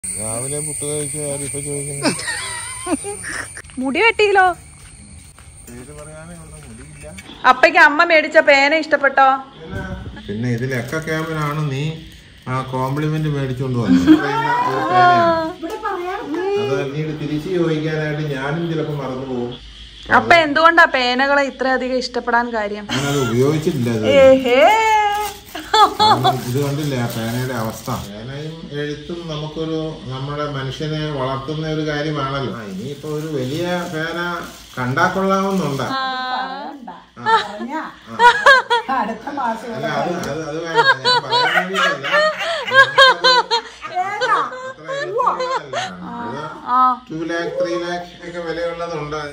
രാവിലെ പുട്ട് കഴിച്ച കാര്യം ഇപ്പൊ ചോദിക്കുന്നു മുടി വെട്ടിയില്ലോ പേര് പറയാനേ ഉള്ളൂ മുടിയില്ല അപ്പയ്ക്ക് അമ്മ മേടിച്ച പേന ഇഷ്ടപ്പെട്ടോ പിന്നെ ഇതിൽ എക്ക ക്യാമ്പിനാണ് നീ ആ കോംപ്ലിമെന്റ് മേടിച്ചോണ്ട് വന്നത് പറയുന്ന ഒരു പേനയാണ്. അത് പിന്നീട് തിരിച്ചു ചോദിക്കാനായിട്ട് ഞാനും ചിലപ്പോ മറന്നു പോകും അപ്പ എന്തുകൊണ്ടാ പേനകളെ ഇത്രയധികം ഇഷ്ടപ്പെടാൻ കാര്യം ഞാനത് ഉപയോഗിച്ചിട്ടില്ല ഇത് ഏഹേ കാരണം ഇത് കണ്ടില്ലേ ആ പേനയുടെ അവസ്ഥ പേനയും എഴുത്തും നമുക്കൊരു നമ്മുടെ മനുഷ്യനെ വളർത്തുന്ന ഒരു കാര്യമാണല്ലോ ആ, ഇനിയിപ്പോ ഒരു വലിയ പേന കണ്ടാ കൊള്ളാവുന്നുണ്ട് അടുത്ത മാസം അല്ല അത് അത് അത് വേണ്ട. ഞാൻ പറയാൻ വേണ്ടിയിട്ടല്ല. അത്ര എളുപ്പമുള്ളതല്ല. ആ ടു ലാക്ക് ത്രീ ലാക്ക് ഒക്കെ വിലയുള്ളതുണ്ട്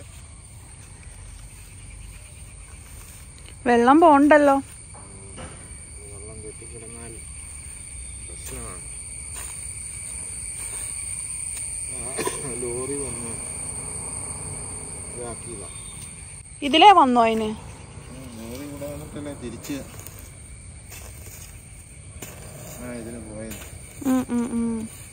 വെള്ളം പോണ്ടല്ലോ വെള്ളം കെട്ടിക്കിടന്നാൽ പ്രശ്നമാണ് ലോറി വന്ന് ഇതാക്കിയില്ല ഇതിലേ വന്നോ അതിന് ലോറി ഇവിടെ വന്നിട്ടല്ലേ തിരിച്ച് ആ ഇതിന് പോയത് ഉം, ഉം, ഉം.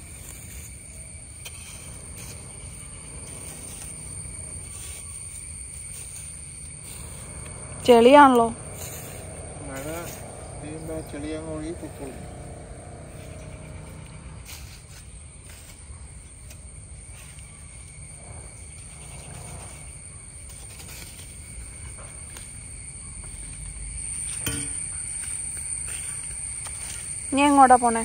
ചെളിയാണല്ലോ മഴ പെയ്യുമ്പോൾ ചെളിയങ്ങ് ഒഴുകി പൊക്കോളും നീ എങ്ങോട്ടാ പോണേ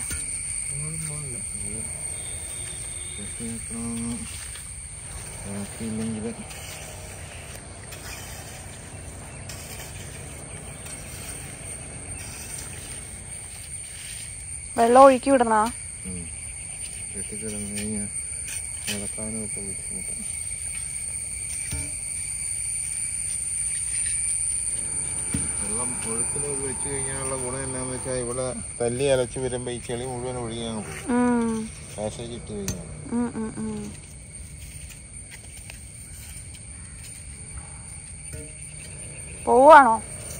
ബാക്കിയില്ലെങ്കിൽ വെള്ളം ഒഴുക്കി വിടണാ കെട്ടിക്കിടന്ന് കഴിഞ്ഞാൽ നടക്കാനും ഒക്കെ ബുദ്ധിമുട്ടാണ് വെള്ളം ഒഴുക്കിന് വെച്ച് കഴിഞ്ഞാലുള്ള ഗുണം എന്നാന്ന് വെച്ചാൽ ഇവിടെ തല്ലി അലച്ച് വരുമ്പോൾ ഈ ചെളി മുഴുവൻ ഒഴുകി അങ്ങ് പോകും ഉം, പാസേജ് ഇട്ട് കഴിഞ്ഞാൽ ഉം, ഉം, ഉം. പോവാണോ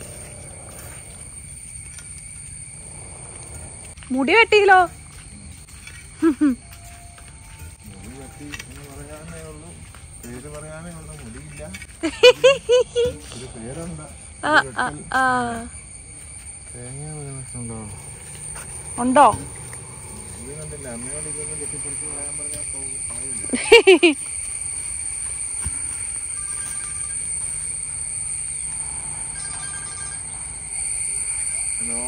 മുടി വെട്ടിയില്ലോ മുടി വെട്ടി എന്ന് പറയാനേ ഉള്ളൂ പേര് പറയാനേ ഉള്ളൂ മുടിയില്ല ഒരു പേരുണ്ട് ആ, ആ, ആ. തേങ്ങ ഉണ്ടോ ഉണ്ടോ ഇത് കണ്ടില്ല അമ്മയോട് ഇതൊന്നും കെട്ടിപ്പിടിച്ച് പറയാൻ പറഞ്ഞാൽ പോകും ആയില്ല ഹലോ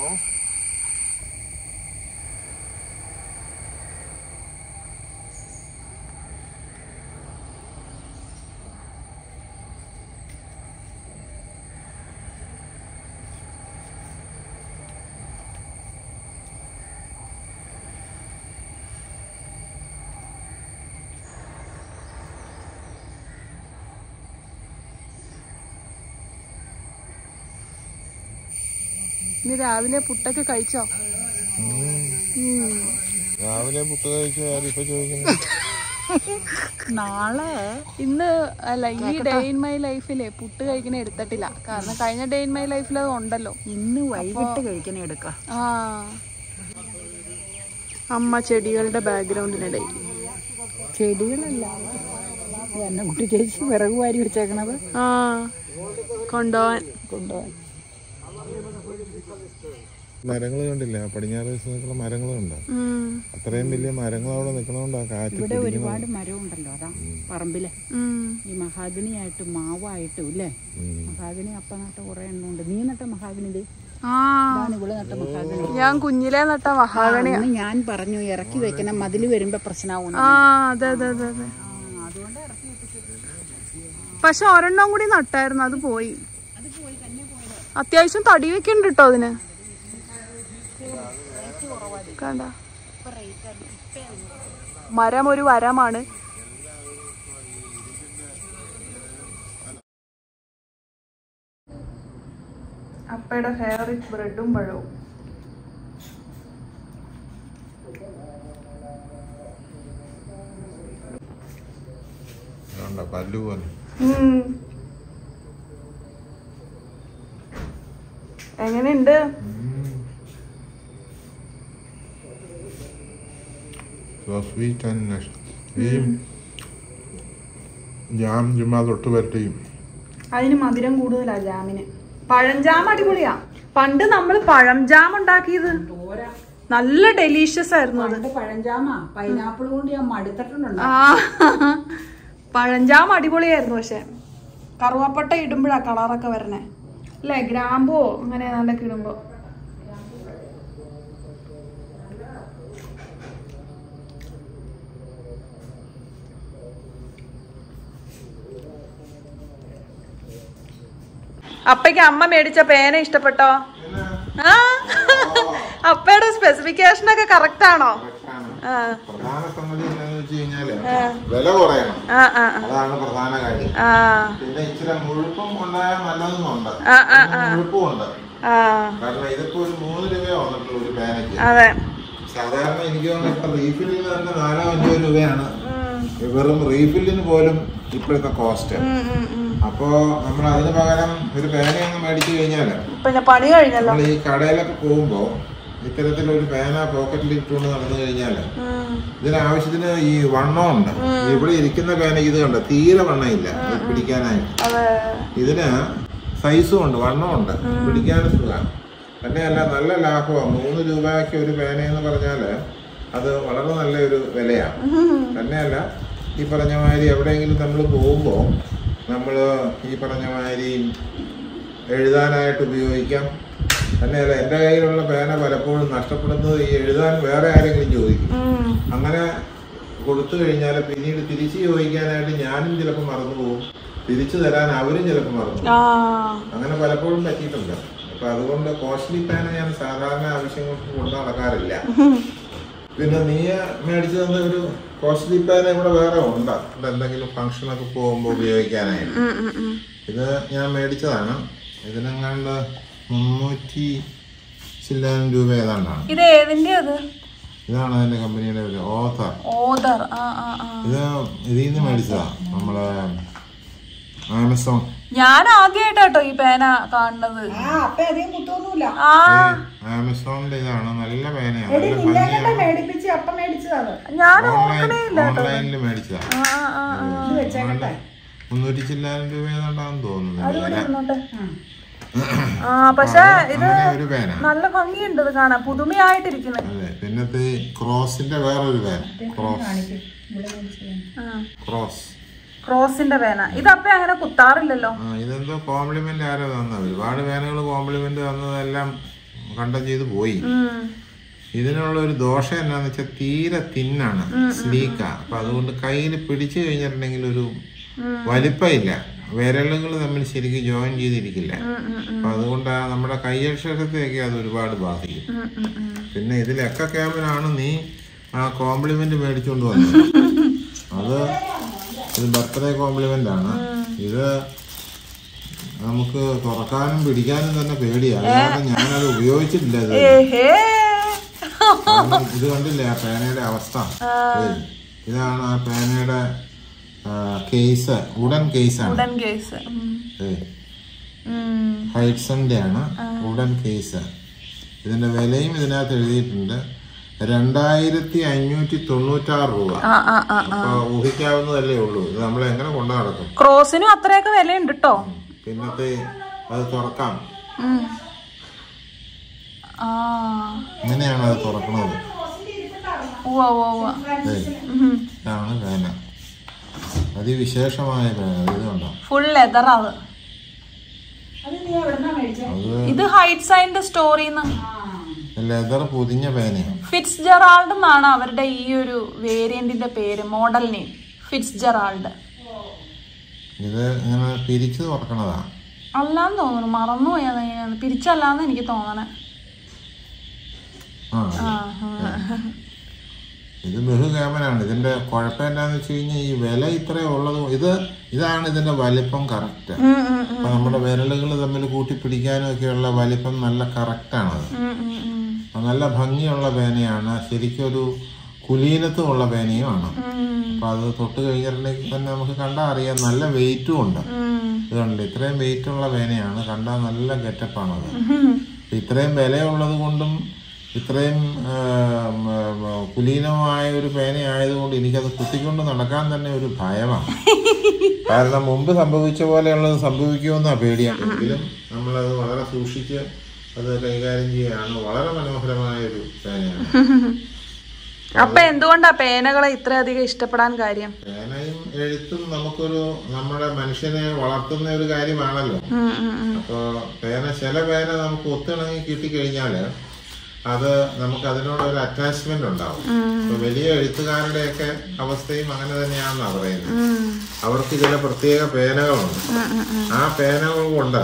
ഇന്ന് രാവിലെ പുട്ടൊക്കെ കഴിച്ചോ ഉം. രാവിലെ പുട്ട് കഴിച്ച കാര്യം ഇപ്പൊ ചോദിക്കുന്നു നാളെ ഇന്ന് അല്ല ഈ ഡേ ഇൻ മൈ ലൈഫിലെ പുട്ട് കഴിക്കണ എടുത്തിട്ടില്ല കാരണം കഴിഞ്ഞ ഡേ ഇൻ മൈ ലൈഫിൽ അത് ഉണ്ടല്ലോ ഇന്ന് വൈകിട്ട് കഴിക്കണ എടുക്കാം ആ അമ്മ ചെടികളുടെ ബാക്ക്ഗ്രൗണ്ടിനിടയിൽ ചെടികളല്ല എന്നെ കുട്ടി ചേച്ചി വിറക് വാരി വെച്ചേക്കണത് ആ കൊണ്ടുപോവാൻ കൊണ്ടുപോകാൻ മരങ്ങൾ കണ്ടില്ല പടിഞ്ഞാറ് വശത്ത് നിൽക്കുന്ന മരങ്ങൾ കണ്ടോ ഉം, അത്രയും വലിയ മരങ്ങൾ അവിടെ നിൽക്കണോണ്ടാ കാറ്റ് ഇവിടെ പിടിക്കുന്നത് ഒരുപാട് മരമുണ്ടല്ലോ അതാ പറമ്പില് ഉം. ഈ മഹാഗണിയായിട്ടും മാവായിട്ടും ഇല്ലേ ഉം. മഹാഗണി അപ്പ നട്ട കുറെ എണ്ണമുണ്ട് നീ നട്ട മഹാഗണി ഇത് ആ ഇതാണ് ഇവിടെ നട്ട മഹാഗണി ഞാൻ കുഞ്ഞിലേ നട്ട മഹാഗണി അന്ന് ഞാൻ പറഞ്ഞു ഇറക്കി വെക്കണം മതില് വരുമ്പോ പ്രശ്നമാവും ആ അതെ അതെ അതെ അതെ പക്ഷെ ഒരെണ്ണം കൂടി നട്ടായിരുന്നു അത് പോയി അത്യാവശ്യം തടി വെക്കുന്നുണ്ട് കേട്ടോ അതിന് കണ്ട മരം ഒരു വരമാണ് അപ്പയുടെ ഫേവറേറ്റ് ബ്രെഡും പഴവും കണ്ടോ പല്ലു പോലെ ഉം. എങ്ങനെയുണ്ട് സോ സ്വീറ്റ് ആൻഡ് ഈ ജാം ചുമ്മാ തൊട്ട് വരട്ടിയും അതിന് മധുരം കൂടുതലാ ജാമിന് പഴംജാം അടിപൊളിയാ പണ്ട് നമ്മൾ പഴംജാം ഉണ്ടാക്കിയത് നല്ല ഡെലീഷ്യസ് ആയിരുന്നു അത് പണ്ട് പഴഞ്ചാമ പൈനാപ്പിൾ കൊണ്ട് ഞാൻ മടുത്തിട്ടുണ്ടോ ആ പഴഞ്ചാം അടിപൊളിയായിരുന്നു പക്ഷെ കറുവാപ്പട്ട ഇടുമ്പോഴാ കളറൊക്കെ വരണേ അല്ലേ ഗ്രാമ്പോ അങ്ങനെ നല്ലൊക്കെ ഇടുമ്പോ അപ്പയ്ക്ക് അമ്മ മേടിച്ച പേന ഇഷ്ടപ്പെട്ടോ ആ അപ്പയുടെ സ്പെസിഫിക്കേഷൻ ഒക്കെ കറക്റ്റ് ആണോ ആ പ്രധാന സംഗതി എന്താണെന്ന് വെച്ച് കഴിഞ്ഞാല് വില കുറയണം ആ ആ അതാണ് പ്രധാന കാര്യം ആ പിന്നെ ഇച്ചിരി മുഴുപ്പും ഉണ്ടായാൽ നല്ലതെന്നുണ്ട് ആ, ആ, മുഴുപ്പും ഉണ്ട് ആ കാരണം ഇതിപ്പോ ഒരു മൂന്ന് രൂപയോ വന്നിട്ടുള്ളൂ ഒരു പേനയ്ക്ക് അതെ സാധാരണ എനിക്ക് തോന്നുന്നു ഇപ്പൊ റീഫില്ലിന് തന്നെ നാലോ അഞ്ചോ രൂപയാണ് വെറും റീഫില്ലിന് പോലും ഇപ്പോഴത്തെ കോസ്റ്റ് ഉം, ഉം, ഉം. അപ്പോ നമ്മൾ അതിന് പകരം ഒരു പേന അങ്ങ് മേടിച്ചു കഴിഞ്ഞാല് പിന്നെ പണി കഴിഞ്ഞല്ലോ നമ്മൾ ഈ കടയിലൊക്കെ പോകുമ്പോ ഇത്തരത്തിലൊരു പേന പോക്കറ്റിൽ ഇട്ടുകൊണ്ട് നടന്നു കഴിഞ്ഞാല് ഉം. ഇതിനാവശ്യത്തിന് ഈ വണ്ണം ഉണ്ട് ഇവിടെ ഇരിക്കുന്ന പേനയ്ക്ക് ഇത് കണ്ട തീരെ വണ്ണമില്ല ഇത് പിടിക്കാനായിട്ട് അതെ ഇതിന് സൈസും ഉണ്ട് വണ്ണമുണ്ട് പിടിക്കാനും സുഖമാണ് തന്നെയല്ല നല്ല ലാഭമാണ് മൂന്ന് രൂപയ്ക്ക് ഒരു പേന എന്ന് പറഞ്ഞാല് അത് വളരെ നല്ലൊരു വിലയാണ് തന്നെയല്ല ഈ പറഞ്ഞ മാതിരി എവിടെയെങ്കിലും നമ്മൾ പോകുമ്പോൾ നമ്മൾ ഈ പറഞ്ഞ മാതിരി എഴുതാനായിട്ട് ഉപയോഗിക്കാം തന്നെയല്ല എൻ്റെ കയ്യിലുള്ള പേന പലപ്പോഴും നഷ്ടപ്പെടുന്നത് ഈ എഴുതാൻ വേറെ ആരെങ്കിലും ചോദിക്കും ഉം. അങ്ങനെ കൊടുത്തു കഴിഞ്ഞാൽ പിന്നീട് തിരിച്ചു ചോദിക്കാനായിട്ട് ഞാനും ചിലപ്പോൾ മറന്നു പോകും തിരിച്ചു തരാൻ അവരും ചിലപ്പോൾ മറന്നു പോകും. ആ അങ്ങനെ പലപ്പോഴും പറ്റിയിട്ടുണ്ട് അപ്പൊ അതുകൊണ്ട് കോസ്റ്റ്ലി പേന ഞാൻ സാധാരണ ആവശ്യങ്ങൾക്ക് കൊണ്ടു നടക്കാറില്ല പിന്നെ നീ മേടിച്ചു തന്ന ഒരു കോസ്റ്റ്ലി പേന ഇവിടെ വേറെ ഉണ്ട് ഇവിടെ എന്തെങ്കിലും ഫംഗ്ഷനൊക്കെ പോകുമ്പോൾ ഉപയോഗിക്കാനായിട്ട് ഉം, ഉം, ഉം. ഇത് ഞാൻ മേടിച്ചതാണ് ഇതിനെങ്ങാണ്ട് മുന്നൂറ്റി ചില്ലാനും രൂപ ഏതാണ്ടാണ് ഇത് ഏതിന്റെ അത് ഇതാണ് അതിന്റെ കമ്പനിയുടെ ഒരു ഓഥർ ഓദർ ആ ആ ആ ഇത് ഇതിൽ നിന്ന് മേടിച്ചതാ നമ്മളെ ആമസോൺ ഞാൻ ആദ്യമായിട്ടാട്ടോ ഈ പേന കാണുന്നത് ആ അപ്പ അധികം കുത്തൊന്നുമില്ല ആ ആമസോണിന്റെ ഇതാണ് നല്ല പേനയാണ് എടി നല്ല നിന്നെ കണ്ട ഭംഗിയാണ് മേടിപ്പിച്ച് അപ്പ മേടിച്ചതാണ് ഞാൻ ഓൺലൈൻ ഓർക്കണേ ഇല്ല കേട്ടോ ഓൺലൈനിൽ മേടിച്ചതാ ആ ആ ആ ഇത് വെച്ചേക്കട്ടെ മുന്നൂറ്റി ചില്ലാനും രൂപ ഏതാണ്ടാന്ന് തോന്നുന്നു ഇവിടെ വില. ഇരുന്നോട്ടെ ആ. ആ പക്ഷെ ഇത് അങ്ങനെ ഒരു പേന നല്ല ഭംഗിയുണ്ട് ഇത് കാണാൻ പുതുമയായിട്ടിരിക്കുന്നത് അതെ പിന്നത്തെ ക്രോസിന്റെ വേറൊരു പേന ക്രോസ് കാണിക്ക്. ഇവിടെ മേടിച്ചതാണ്. ക്രോസ് ക്രോസിന്റെ പേന ഇതപ്പ അങ്ങനെ കുത്താറില്ലല്ലോ ആ ഇതെന്തോ കോംപ്ലിമെന്റ് ആരോ തന്ന ഒരുപാട് പേനകൾ കോംപ്ലിമെന്റ് തന്നതെല്ലാം കണ്ടം ചെയ്ത് പോയി ഉം. ഇതിനുള്ള ഒരു ദോഷം എന്നാന്ന് വെച്ചാൽ തീരെ തിന്നാണ് സ്ലീക്കാ അപ്പൊ അതുകൊണ്ട് കയ്യിൽ പിടിച്ചു കഴിഞ്ഞിട്ടുണ്ടെങ്കിൽ ഒരു വലിപ്പമില്ല വിരലുകൾ തമ്മിൽ ശരിക്കും ജോയിൻ ചെയ്തിരിക്കില്ല അപ്പൊ അതുകൊണ്ട് ആ നമ്മുടെ കയ്യക്ഷരത്തെയൊക്കെ അത് ഒരുപാട് ബാധിക്കും ഉം, ഉം, ഉം. പിന്നെ ഇതിലൊക്കെ ക്യാമറാണ് നീ ആ കോംപ്ലിമെന്റ് മേടിച്ചുകൊണ്ട് വന്നത് അത് ഇത് ബർത്ത്ഡേ കോംപ്ലിമെന്റ് ആണ് ഇത് നമുക്ക് തുറക്കാനും പിടിക്കാനും തന്നെ പേടിയാണ് കാരണം ഞാനത് ഉപയോഗിച്ചിട്ടില്ല ഇത് ഏഹേ കാരണം ഇത് കണ്ടില്ലേ ആ പേനയുടെ അവസ്ഥ ഏയ്. ഇതാണ് ആ പേനയുടെ കേസ് ഉടൻ കേസാണ് ഉടൻ കേസ് ഹൈറ്റ്സന്റെ ആണ് ഉടൻ കേസ് ഇതിന്റെ വിലയും ഇതിനകത്ത് എഴുതിയിട്ടുണ്ട് രണ്ടായിരത്തി അഞ്ഞൂറ്റി തൊണ്ണൂറ്റാറ് രൂപ ആ ആ ആ അപ്പൊ ഊഹിക്കാവുന്നതല്ലേ ഉള്ളൂ ഇത് നമ്മൾ എങ്ങനെ കൊണ്ടു നടക്കും ക്രോസിനും അത്രയൊക്കെ വിലയുണ്ട് കേട്ടോ പിന്നത്തെ അത് തുറക്കാം ആ ഇങ്ങനെയാണ് അത് തുറക്കുന്നത് ഉവ്വ ഉവ്വ ഉവ്വ ഏയ്. ഇതാണ് പേന അതിവിശേഷമായ പേന ഇത് കണ്ടോ ഫുൾ ലെതർ അത് അത് നീ എവിടുന്നാ മേടിച്ചത് അത് ഇത് ഹൈറ്റ്സൈന്റെ സ്റ്റോറിന്ന് ലെതർ പൊതിഞ്ഞ പേനയാണ് ഫിറ്റ്സ് ജെറാൾഡ് എന്നാണ് അവരുടെ ഈ ഒരു വേരിയന്റിന്റെ പേര് മോഡൽ നെയിം ഫിറ്റ്സ് ജെറാൾഡ് ഇത് ഇങ്ങനെ പിരിച്ചു തുറക്കണതാ അല്ലാന്ന് തോന്നുന്നു മറന്നുപോയി അത് എങ്ങനെയാന്ന് പിരിച്ചല്ലാന്ന് എനിക്ക് തോന്നണേ ആ ആ, ആ. ഇത് ബഹുകേമനാണ് ഇതിന്റെ കുഴപ്പം എന്താന്ന് വെച്ച് കഴിഞ്ഞാൽ ഈ വില ഇത്രേ ഉള്ളത് കൊ- ഇത് ഇതാണ് ഇതിന്റെ വലിപ്പം കറക്റ്റ് ഉം, ഉം, ഉം, അപ്പൊ നമ്മുടെ വിരലുകൾ തമ്മിൽ കൂട്ടി പിടിക്കാനും ഒക്കെയുള്ള വലിപ്പം നല്ല കറക്റ്റാണത് ഉം, ഉം, ഉം. നല്ല ഭംഗിയുള്ള പേനയാണ് ശരിക്കും ഒരു കുലീനത്വമുള്ള പേനയുമാണ് ഉം, അപ്പൊ അത് തൊട്ട് കഴിഞ്ഞിട്ടുണ്ടെങ്കിൽ തന്നെ നമുക്ക് കണ്ടാൽ അറിയാം നല്ല വെയിറ്റും ഉണ്ട് ഉം. ഇതുണ്ട് ഇത്രയും വെയിറ്റ് ഉള്ള പേനയാണ് കണ്ടാൽ നല്ല ഗെറ്റപ്പാണത് ഉം. അപ്പൊ ഇത്രയും വിലയുള്ളത് കൊണ്ടും ഇത്രയും ആ, ഉം, ഉം, കുലീനമായ ഒരു പേന ആയതുകൊണ്ട് എനിക്കത് കുത്തിക്കൊണ്ട് നടക്കാൻ തന്നെ ഒരു ഭയമാണ് കാരണം മുമ്പ് സംഭവിച്ച പോലെയുള്ളത് സംഭവിക്കുമെന്നാ പേടിയാണ് എങ്കിലും നമ്മളത് വളരെ സൂക്ഷിച്ച് അത് കൈകാര്യം ചെയ്യുകയാണ് വളരെ മനോഹരമായ ഒരു പേനയാണ് അപ്പൊ എന്തുകൊണ്ടാ പേനകളെ ഇത്രയധികം ഇഷ്ടപ്പെടാൻ കാര്യം പേനയും എഴുത്തും നമുക്കൊരു നമ്മുടെ മനുഷ്യനെ വളർത്തുന്ന ഒരു കാര്യമാണല്ലോ ഉം, ഉം, ഉം. അപ്പോ പേന ചില പേന നമുക്ക് ഒത്തിണങ്ങി കിട്ടിക്കഴിഞ്ഞാല് അത് നമുക്ക് അതിനോട് ഒരു അറ്റാച്ച്മെന്റ് ഉണ്ടാവും ഇപ്പൊ വലിയ എഴുത്തുകാരുടെയൊക്കെ അവസ്ഥയും അങ്ങനെ തന്നെയാണെന്നാ പറയുന്നത് ഉം, അവർക്ക് ചില പ്രത്യേക പേനകളുണ്ട് ഉം, ഉം, ഉം. ആ പേനകൾ കൊണ്ട്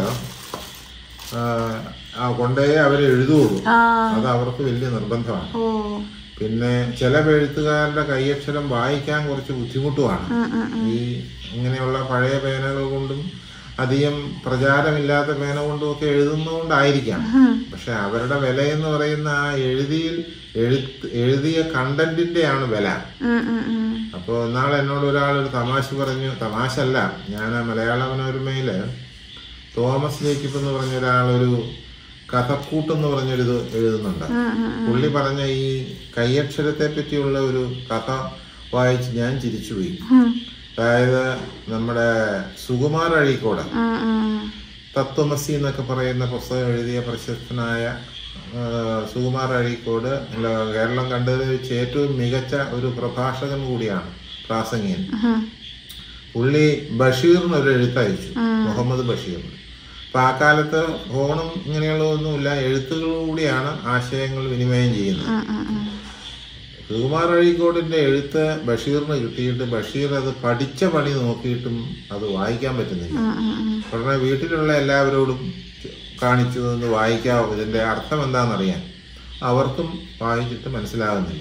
ആ, ആ കൊണ്ടേ അവർ എഴുതുള്ളൂ ആ അത് അവർക്ക് വലിയ നിർബന്ധമാണ് ഓ പിന്നെ ചില എഴുത്തുകാരുടെ കൈയക്ഷരം വായിക്കാൻ കുറച്ച് ബുദ്ധിമുട്ടുമാണ് ഉം, ഉം, ഉം. ഈ ഇങ്ങനെയുള്ള പഴയ പേനകൾ കൊണ്ടും അധികം പ്രചാരമില്ലാത്ത പേന കൊണ്ടും ഒക്കെ എഴുതുന്നതുകൊണ്ടായിരിക്കാം പക്ഷെ അവരുടെ വില എന്ന് പറയുന്ന ആ എഴുതിയിൽ എഴുത്ത് എഴുതിയ കണ്ടന്റിന്റെയാണ് വില ഉം, ഉം, ഉം. അപ്പോൾ ഇന്നാൾ എന്നോട് ഒരാൾ ഒരു തമാശ പറഞ്ഞു തമാശ അല്ല ഞാൻ മലയാള മനോരമയില് തോമസ് ജേക്കബ് എന്ന് പറഞ്ഞ ഒരാളൊരു കഥക്കൂട്ടെന്ന് പറഞ്ഞൊരു ഇത് എഴുതുന്നുണ്ട് ഉം, ഉം, പുള്ളി പറഞ്ഞ ഈ കൈയക്ഷരത്തെ പറ്റിയുള്ള ഒരു കഥ വായിച്ച് ഞാൻ ചിരിച്ചുപോയി ഉം. അതായത് നമ്മുടെ സുകുമാർ അഴീക്കോട് ഉം, ഉം. തത്വമസി എന്നൊക്കെ പറയുന്ന പുസ്തകം എഴുതിയ പ്രശസ്തനായ ആ, സുകുമാർ അഴീക്കോട് അല്ല, കേരളം കണ്ടതിൽ വെച്ച് ഏറ്റവും മികച്ച ഒരു പ്രഭാഷകൻ കൂടിയാണ് പ്രാസംഗികൻ ഉം. പുള്ളി ബഷീറിന് ഒരു എഴുത്തയച്ചു മുഹമ്മദ് ബഷീറിന് അപ്പൊ ആ കാലത്ത് ഫോണും ഇങ്ങനെയുള്ളതൊന്നുമില്ല എഴുത്തുകളിലൂടെയാണ് ആശയങ്ങൾ വിനിമയം ചെയ്യുന്നത് ഉം, ഉം, ഉം. സുകുമാർ അഴീക്കോടിന്റെ എഴുത്ത് ബഷീറിന് കിട്ടിയിട്ട് ബഷീർ അത് പഠിച്ച പണി നോക്കിയിട്ടും അത് വായിക്കാൻ പറ്റുന്നില്ല ഉം, ഉം, ഉം. ഉടനെ വീട്ടിലുള്ള എല്ലാവരോടും കാണിച്ചു നിന്ന് വായിക്കാവോ ഇതിന്റെ അർത്ഥം എന്താണെന്നറിയാൻ അവർക്കും വായിച്ചിട്ട് മനസ്സിലാകുന്നില്ല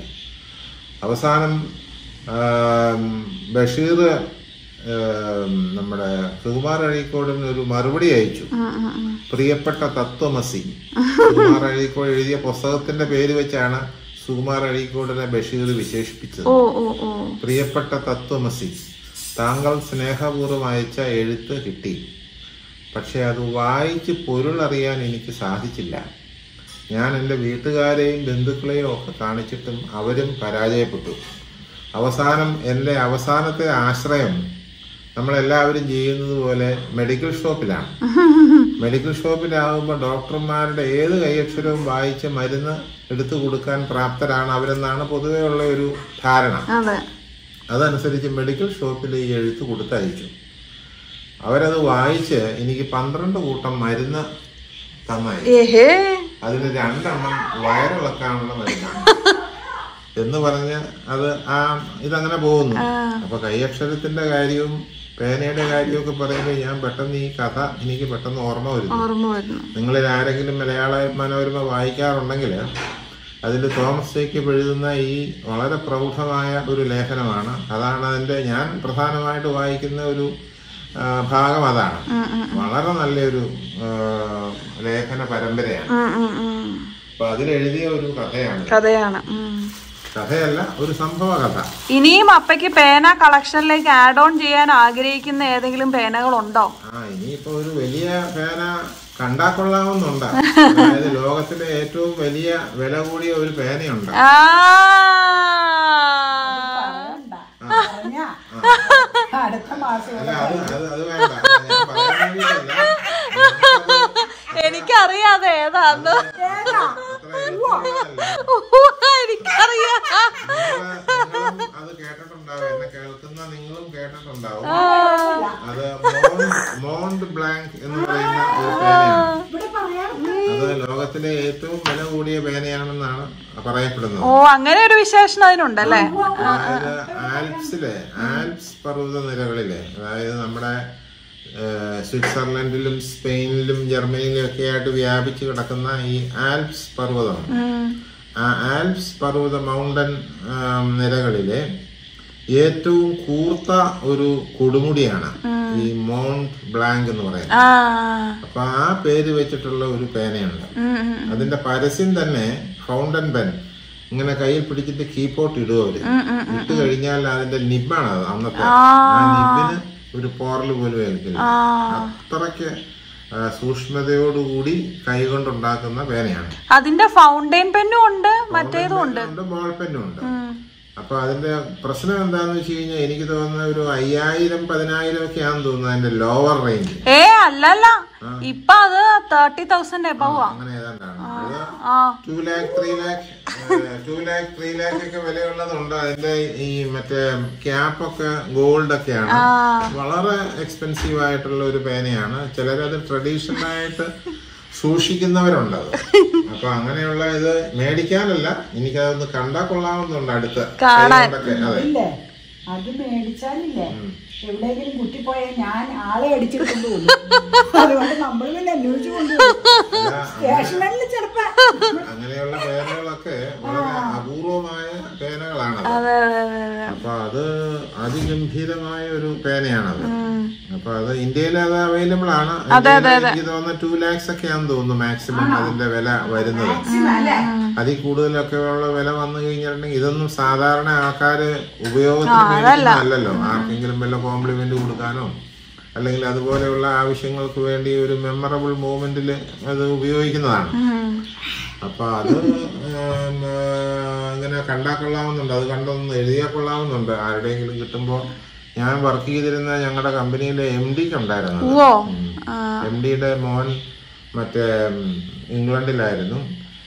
അവസാനം ആം, ബഷീർ ആം, നമ്മുടെ സുകുമാർ അഴീക്കോടിന് ഒരു മറുപടി അയച്ചു ഉം, ഉം, ഉം. പ്രിയപ്പെട്ട തത്വമസി സുകുമാർ അഴീക്കോട് എഴുതിയ പുസ്തകത്തിന്റെ പേര് വെച്ചാണ് സുകുമാർ അഴീക്കോടിനെ ബഷീർ വിശേഷിപ്പിച്ചത് ഓ ഓ ഓ പ്രിയപ്പെട്ട തത്വമസി താങ്കൾ സ്നേഹപൂർവ്വം അയച്ച എഴുത്ത് കിട്ടി പക്ഷെ അത് വായിച്ച് പൊരുളറിയാൻ എനിക്ക് സാധിച്ചില്ല ഞാൻ എൻ്റെ വീട്ടുകാരെയും ബന്ധുക്കളെയും ഒക്കെ കാണിച്ചിട്ടും അവരും പരാജയപ്പെട്ടു അവസാനം എൻ്റെ അവസാനത്തെ ആശ്രയം നമ്മളെല്ലാവരും ചെയ്യുന്നത് പോലെ മെഡിക്കൽ ഷോപ്പിലാണ് മെഡിക്കൽ ഷോപ്പിലാകുമ്പോൾ ഡോക്ടർമാരുടെ ഏത് കൈയക്ഷരവും വായിച്ച് മരുന്ന് എടുത്തു കൊടുക്കാൻ പ്രാപ്തരാണ് അവരെന്നാണ് പൊതുവെയുള്ള ഒരു ധാരണ അതെ അതനുസരിച്ച് മെഡിക്കൽ ഷോപ്പിൽ ഈ എഴുത്ത് കൊടുത്തയച്ചു അവരത് വായിച്ച് എനിക്ക് പന്ത്രണ്ട് കൂട്ടം മരുന്ന് തന്നായി ഏഹേ അതിൽ രണ്ടെണ്ണം വയറിളക്കാനുള്ള മരുന്നാണ് എന്ന് പറഞ്ഞ് അത് ആ ഇതങ്ങനെ പോകുന്നു അപ്പൊ കൈയക്ഷരത്തിന്റെ കാര്യവും പേനയുടെ കാര്യവും ഒക്കെ പറയുമ്പോൾ ഞാൻ പെട്ടെന്ന് ഈ കഥ എനിക്ക് പെട്ടെന്ന് ഓർമ്മ വരുന്നു ഓർമ്മ വരുന്നു നിങ്ങളിൽ ആരെങ്കിലും മലയാള മനോരമ വായിക്കാറുണ്ടെങ്കിൽ അതിൽ തോമസ് ജേക്കബ് എഴുതുന്ന ഈ വളരെ പ്രൗഢമായ ഒരു ലേഖനമാണ് അതാണ് അതിൻ്റെ ഞാൻ പ്രധാനമായിട്ട് വായിക്കുന്ന ഒരു ആ, ഭാഗം അതാണ് വളരെ നല്ലൊരു ആ, ലേഖന പരമ്പരയാണ് ഉം, ഉം, ഉം. അപ്പൊ അതിലെഴുതിയ ഒരു കഥയാണ് കഥയാണ് ഉം. കഥയല്ല ഒരു സംഭവ കഥ ഇനിയും അപ്പയ്ക്ക് പേന കളക്ഷനിലേക്ക് ആഡ് ഓൺ ചെയ്യാൻ ആഗ്രഹിക്കുന്ന ഏതെങ്കിലും പേനകളുണ്ടോ ആ ഇനിയിപ്പോ ഒരു വലിയ പേന കണ്ടാ കൊള്ളാവുന്നുണ്ട് അതായത് ലോകത്തിലെ ഏറ്റവും വലിയ വില കൂടിയ ഒരു പേനയുണ്ട് ആ പറയണ്ട. പറഞ്ഞാ അടുത്ത മാസം അല്ല അത് അത് അത് വേണ്ട ഞാൻ പറയാൻ വേണ്ടിയിട്ടല്ല. എനിക്കറിയാതെ ഏതാന്ന് അത്ര എളുപ്പമുള്ളതല്ല. എനിക്കറിയാം നിങ്ങള് നിങ്ങളും അത് കേട്ടിട്ടുണ്ടാവും എന്നെ കേൾക്കുന്ന നിങ്ങളും കേട്ടിട്ടുണ്ടാവും അത് മോണ്ട് മോണ്ട് ബ്ലാങ്ക് എന്ന് പറയുന്ന ഒരു പേനയാണ് ഇവിടെ പറയാം അത് ലോകത്തിലെ ഏറ്റവും വില കൂടിയ പേനയാണെന്നാണ് പറയപ്പെടുന്നത് ഓ അങ്ങനെ ഒരു വിശേഷണം അതിനുണ്ടല്ലേ അതായത് ആൽപ്സിലെ ആൽപ്സ് പർവ്വത നിരകളിലെ അതായത് നമ്മുടെ ഏഹ്, സ്വിറ്റ്സർലൻഡിലും സ്പെയിനിലും ജർമ്മനിയിലും ഒക്കെ ആയിട്ട് വ്യാപിച്ചു കിടക്കുന്ന ഈ ആൽപ്സ് പർവ്വതം ആ ആൽപ്സ് പർവ്വത മൗണ്ടൻ ആം, നിരകളിലെ ഏറ്റവും കൂർത്ത ഒരു കൊടുമുടിയാണ് ഈ മൗണ്ട് ബ്ലാങ്ക് എന്ന് പറയുന്നത് ആ അപ്പൊ ആ പേര് വെച്ചിട്ടുള്ള ഒരു പേനയുണ്ട് ഉം, ഉം. അതിന്റെ പരസ്യം തന്നെ ഫൗണ്ടൻ പെൻ ഇങ്ങനെ കയ്യിൽ പിടിച്ചിട്ട് കീപോട്ട് ഇടുക അവര് ഇട്ട് കഴിഞ്ഞാൽ അതിന്റെ നിബാണ് അത് അന്നത്തെ ആ നിബിന് ഒരു പോറൽ പോലും ഏൽക്കില്ല അത്രയ്ക്ക് ആ, സൂക്ഷ്മതയോടുകൂടി കൈകൊണ്ടുണ്ടാക്കുന്ന പേനയാണ് അതിന്റെ ഫൗണ്ടൈൻ പെന്നും ഉണ്ട് മറ്റേതും ഉണ്ട് ഉണ്ട് ബോൾ പെന്നും ഉണ്ട് അപ്പൊ അതിന്റെ പ്രശ്നം എന്താന്ന് വെച്ച് കഴിഞ്ഞാൽ എനിക്ക് തോന്നുന്ന ഒരു അയ്യായിരം പതിനായിരം ഒക്കെ ആണെന്ന് തോന്നുന്നു അതിന്റെ ലോവർ റേഞ്ച് ഏ അല്ലല്ല ഇപ്പൊ അത് തേർട്ടി തൗസൻഡ് എബവാ അങ്ങനെ ഏതാണ്ടാണ് അത് ആ two lakh three lakh two lakh three lakh ഒക്കെ വിലയുള്ളതുണ്ട് അതിന്റെ ഈ മറ്റേ ക്യാപ്പ് ഒക്കെ ഗോൾഡ് ഒക്കെയാണ് വളരെ എക്സ്പെൻസീവ് ആയിട്ടുള്ള ഒരു പേനയാണ് ചിലരത് ട്രഡീഷണൽ ആയിട്ട് സൂക്ഷിക്കുന്നവരുണ്ട് അത് അപ്പൊ അങ്ങനെയുള്ള ഇത് മേടിക്കാനല്ല എനിക്കതൊന്ന് കണ്ടാ കൊള്ളാവുന്നുണ്ട് അടുത്ത് കൈകൊണ്ടൊക്കെ അതെ ഇല്ലേ അത് മേടിച്ചാലില്ലേ എവിടെയെങ്കിലും കുത്തിപ്പോയാൽ ഞാൻ ആളെ അടിച്ചിട്ടുണ്ട് അതുകൊണ്ട് നമ്മൾ പിന്നെ അന്വേഷിച്ചു കൊണ്ടുപോകും സ്റ്റേഷനിൽ ചിലപ്പോ അങ്ങനെയുള്ള പേനകളൊക്കെ വളരെ അപൂർവമായ പേനകളാണ് അതെ അതെ അതെ അതെ അപ്പൊ അത് അതിഗംഭീരമായ ഒരു പേനയാണത് അപ്പൊ അത് ഇന്ത്യയിൽ അത് അവൈലബിൾ ആണ് ഇന്ത്യയില് എനിക്ക് തോന്നുന്നു ടു ലാക്സ് ഒക്കെ ആണെന്ന് തോന്നുന്നു മാക്സിമം അതിന്റെ വില വരുന്നത് അല്ലേ അതിൽ കൂടുതലൊക്കെ ഉള്ള വില വന്നു കഴിഞ്ഞിട്ടുണ്ടെങ്കിൽ ഇതൊന്നും സാധാരണ ആൾക്കാര് ഉപയോഗത്തിന് മേടിക്കുന്നതല്ലല്ലോ ആർക്കെങ്കിലും വല്ല കോംപ്ലിമെന്റ് കൊടുക്കാനോ അല്ലെങ്കിൽ അതുപോലെയുള്ള ആവശ്യങ്ങൾക്ക് വേണ്ടി ഒരു മെമ്മറബിൾ മൂമെന്റിൽ അത് ഉപയോഗിക്കുന്നതാണ് അപ്പൊ അത് ഉം, ആ, ഇങ്ങനെ കണ്ടാ കൊള്ളാവുന്നുണ്ട് അത് കണ്ടൊന്ന് എഴുതിയാ കൊള്ളാവുന്നുണ്ട് ആരുടെയെങ്കിലും കിട്ടുമ്പോൾ ഞാൻ വർക്ക് ചെയ്തിരുന്ന ഞങ്ങളുടെ കമ്പനിയിലെ എം ഡിക്ക് ഉണ്ടായിരുന്നു ഓ എം ഡിയുടെ മോൻ മറ്റേ ഉം, ഇംഗ്ലണ്ടിലായിരുന്നു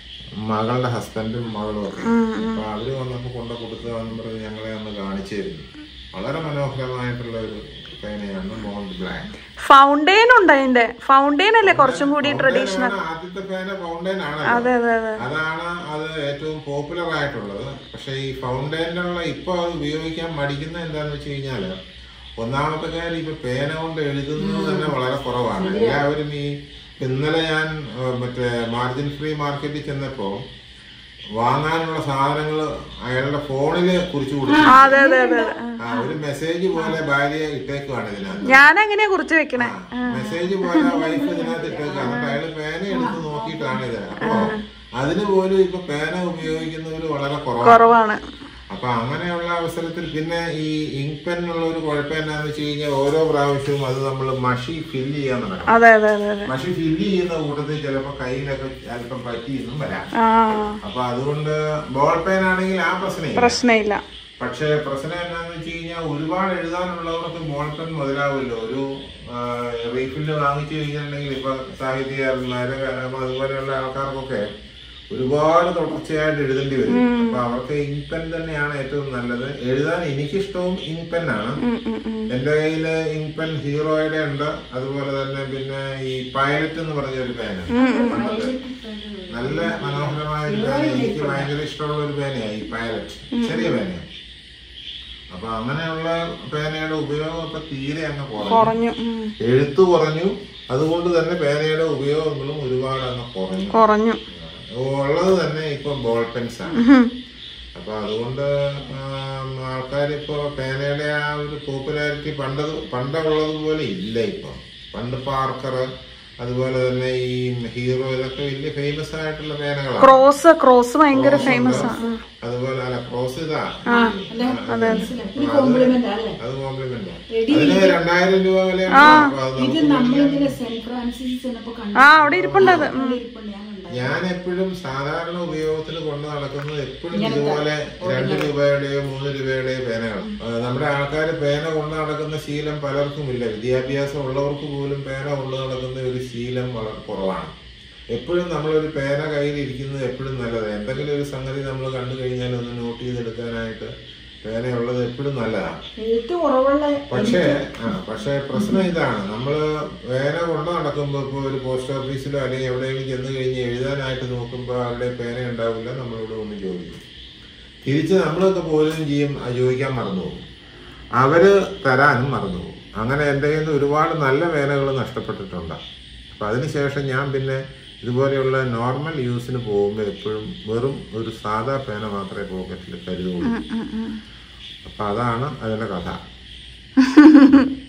മകളുടെ ഹസ്ബൻഡും മകളും ഒക്കെ അപ്പൊ അവര് വന്നപ്പോ കൊണ്ട കൊടുത്തതാന്ന് പറഞ്ഞ് ഞങ്ങളെ ഒന്ന് കാണിച്ചു തരുന്നു വളരെ മനോഹരമായിട്ടുള്ള ഒരു പേനയാണ് മോണ്ട് ബ്ലാക്ക് ഫൗണ്ടൈൻ ഉണ്ട് അതിന്റെ ഫൗണ്ടൈൻ അല്ലേ കുറച്ചും കൂടി ട്രഡീഷണൽ ആദ്യത്തെ പേന ഫൗണ്ടൈൻ ആണ് അതെ അതെ അതെ അതാണ് അത് ഏറ്റവും പോപ്പുലർ ആയിട്ടുള്ളത് പക്ഷെ ഈ ഫൗണ്ടൈനിലുള്ള ഇപ്പൊ അത് ഉപയോഗിക്കാൻ മടിക്കുന്ന എന്താന്ന് വെച്ച് കഴിഞ്ഞാല് ഒന്നാമത്തെ കാര്യം ഇപ്പൊ പേന കൊണ്ട് എഴുതുന്നത് തന്നെ വളരെ കുറവാണ് എല്ലാവരും ഈ ഇന്നലെ ഞാൻ ഏഹ്, മറ്റേ മാർജിൻ ഫ്രീ മാർക്കറ്റിൽ ചെന്നപ്പോ വാങ്ങാനുള്ള സാധനങ്ങൾ അയാളുടെ ഫോണില് കുറിച്ചു കൊടുത്തു ആ, അതെ അതെ അതെ അതെ. ആ ഒരു മെസ്സേജ് പോലെ ഭാര്യ ഇട്ടേക്കുവാണ് ഇതിനകത്ത് ഞാൻ എങ്ങനെയാ കുറിച്ച് വെക്കണേ മെസ്സേജ് പോലെ വൈഫ് ഇതിനകത്ത് ഇട്ടേക്കാം എന്നിട്ട് അയാള് പേന എടുത്ത് നോക്കിയിട്ടാണ് ഇത് അപ്പൊ അതിന് പോലും ഇപ്പൊ പേന ഉപയോഗിക്കുന്നവര് വളരെ കുറവാണ് കുറവാണ് അപ്പൊ അങ്ങനെയുള്ള അവസരത്തിൽ പിന്നെ ഈ ഇങ്ക് പെന്നുള്ള ഒരു കുഴപ്പം എന്നാന്ന് വെച്ച് കഴിഞ്ഞാൽ ഓരോ പ്രാവശ്യവും അത് നമ്മൾ മഷി ഫില്ല് ചെയ്യാൻ നടക്കണം അതെ അതെ അതെ അതെ മഷി ഫില്ല് ചെയ്യുന്ന കൂട്ടത്തിൽ ചിലപ്പോ കയ്യിലൊക്കെ അല്പം പറ്റിയെന്നും വരാം ആ അപ്പൊ അതുകൊണ്ട് ബോൾ പെൻ ആണെങ്കിൽ ആ പ്രശ്നമില്ല പ്രശ്നമില്ല പക്ഷേ പ്രശ്നം എന്താണെന്ന് വെച്ച് കഴിഞ്ഞാൽ ഒരുപാട് എഴുതാനുള്ളവർക്ക് ബോൾ പെൻ മുതലാവില്ല ഒരു റീഫില്ല് വാങ്ങിച്ചു കഴിഞ്ഞിട്ടുണ്ടെങ്കിൽ ഇപ്പൊ സാഹിത്യകാരന്മാര് അതുപോലെയുള്ള ആൾക്കാർക്കൊക്കെ ഒരുപാട് തുടർച്ചയായിട്ട് എഴുതേണ്ടി വരും അപ്പൊ അവർക്ക് ഇങ്ക് പെൻ തന്നെയാണ് ഏറ്റവും നല്ലത് എഴുതാൻ എനിക്കിഷ്ടവും ഇങ്ക് പെൻ ആണ് എന്റെ കയ്യില് ഇങ്ക് പെൻ ഹീറോയുടെ ഉണ്ട് അതുപോലെ തന്നെ പിന്നെ ഈ പൈലറ്റ് എന്ന് പറഞ്ഞ ഒരു പേന നല്ല മനോഹരമായ ഒരു പേന എനിക്ക് ഭയങ്കര ഇഷ്ടമുള്ള ഒരു പേനയാണ് ഈ പൈലറ്റ് ചെറിയ പേനയാണ് അപ്പൊ അങ്ങനെയുള്ള പേനയുടെ ഉപയോഗം ഇപ്പൊ തീരെ അങ്ങ് കുറഞ്ഞു കുറഞ്ഞു ഉം. എഴുത്ത് കുറഞ്ഞു അതുകൊണ്ട് തന്നെ പേനയുടെ ഉപയോഗങ്ങളും ഒരുപാട് അങ്ങ് കുറഞ്ഞു കുറഞ്ഞു ഉള്ളത് തന്നെ ഇപ്പൊ ബോൾ പെൻസ് ആണ് ഉം. അപ്പൊ അതുകൊണ്ട് ആൾക്കാർ ഇപ്പൊ പേനയുടെ ആ ഒരു പോപ്പുലാരിറ്റി പണ്ട് പണ്ടുള്ളത് പോലെ ഇല്ല ഇപ്പൊ പണ്ട് പാർക്കർ അതുപോലെ തന്നെ ഈ ഹീറോ ഇതൊക്കെ വലിയ ഫേമസ് ആയിട്ടുള്ള പേനകളാണ് ക്രോസ് ക്രോസ് ഭയങ്കര ഫേമസ് ആണ് അതുപോലെ അല്ല ക്രോസ് ഇതാ ഈ കോംപ്ലിമെന്റ് അല്ലേ അത് കോംപ്ലിമെന്റ് അതിന് രണ്ടായിരം രൂപ വിലയാണ് അപ്പൊ അത് ഇത് നമ്മളിതിലെ സെന്റ് ഫ്രാൻസിസ് ചിലപ്പോ ആ അവിടെ ഇരിപ്പുണ്ട് അത് ഉം. കണ്ടിരിപ്പുണ്ട് ഞാൻ കണ്ടത് ഞാൻ എപ്പോഴും സാധാരണ ഉപയോഗത്തിന് കൊണ്ട് നടക്കുന്നത് എപ്പോഴും ഇതുപോലെ രണ്ട് രൂപയുടെയോ മൂന്ന് രൂപയുടെയോ പേനകൾ ആ, നമ്മുടെ ആൾക്കാർ പേന കൊണ്ട് നടക്കുന്ന ശീലം പലർക്കും ഇല്ല വിദ്യാഭ്യാസം ഉള്ളവർക്ക് പോലും പേന കൊണ്ട് നടക്കുന്ന ഒരു ശീലം വളരെ കുറവാണ് എപ്പോഴും നമ്മളൊരു പേന കയ്യിൽ ഇരിക്കുന്നത് എപ്പോഴും നല്ലതാണ് എന്തെങ്കിലും ഒരു സംഗതി നമ്മൾ കണ്ടു കഴിഞ്ഞാൽ ഒന്ന് നോട്ട് ചെയ്തെടുക്കാനായിട്ട് പേനയുള്ളത് എപ്പോഴും നല്ലതാണ് എഴുത്ത് കുറവുള്ള പക്ഷേ ആ പക്ഷേ പ്രശ്നം ഇതാണ് നമ്മള് പേന കൊണ്ട് നടക്കുമ്പോൾ ഇപ്പോൾ ഒരു പോസ്റ്റ് ഓഫീസിലോ അല്ലെങ്കിൽ എവിടെയെങ്കിലും ചെന്ന് കഴിഞ്ഞ് എഴുതാനായിട്ട് നോക്കുമ്പോൾ അവരുടെ പേന ഉണ്ടാവില്ല നമ്മളിവിടെ ഒന്ന് ചോദിക്കും തിരിച്ച് നമ്മളൊക്കെ പോലും ചെയ്യും ആ ചോദിക്കാൻ മറന്നു പോകും അവര് തരാനും മറന്നു പോകും അങ്ങനെ എൻ്റെ കയ്യിൽ നിന്ന് ഒരുപാട് നല്ല പേനകൾ നഷ്ടപ്പെട്ടിട്ടുണ്ട് അപ്പം അതിനുശേഷം ഞാൻ പിന്നെ ഇതുപോലെയുള്ള നോർമൽ യൂസിന് പോകുമ്പോൾ എപ്പോഴും വെറും ഒരു സാധാ പേന മാത്രമേ പോക്കറ്റിൽ കരുതുള്ളൂ അപ്പം അതാണ് അതിൻ്റെ കഥ